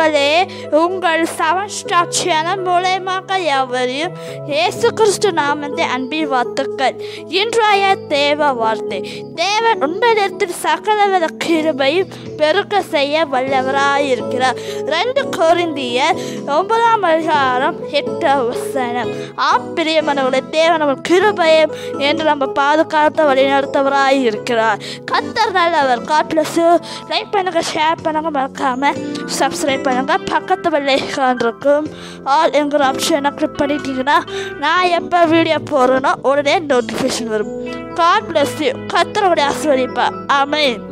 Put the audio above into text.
மக்களே உங்கள் seven star channel மூலயமாக யாவரையும் இயேசு கிறிஸ்து நாமத்தை அன்பின் வாழ்த்துக்கள் இன்றைய தேவ வார்த்தை தேவன் உங்களிடத்தில் சகலவித கிருபையும் பெருக்க செய்ய வல்லவராயிருக்கிறார் ரெண்டு கொரிந்தியர் ஒன்பதாம் அதிகாரம் எட்டாம் வசனம் ஆம் பிரியமானவர்களே தேவன் நம்ம கிருபையும் என்று நம்ம பாதுகாத்த வழிநடத்தவராய் இருக்கிறார் கத்தர் நல்லவர் காட்டில் லைக் பண்ணுங்க ஷேர் பண்ணுங்க மறக்காம சப்ஸ்கிரைப் பண்ணுங்க பக்கத்து வெள்ளைக்கான் இருக்கும் ஆல் என்கிற ஆப்ஷனை கிளிக் பண்ணிட்டீங்கன்னா நான் எப்போ வீடியோ போடுறேனோ உடனே நோட்டிஃபிகேஷன் வரும் காட் பிளஸ் யூ கத்தரோடைய ஆசிர்வதிப்பா ஆமென்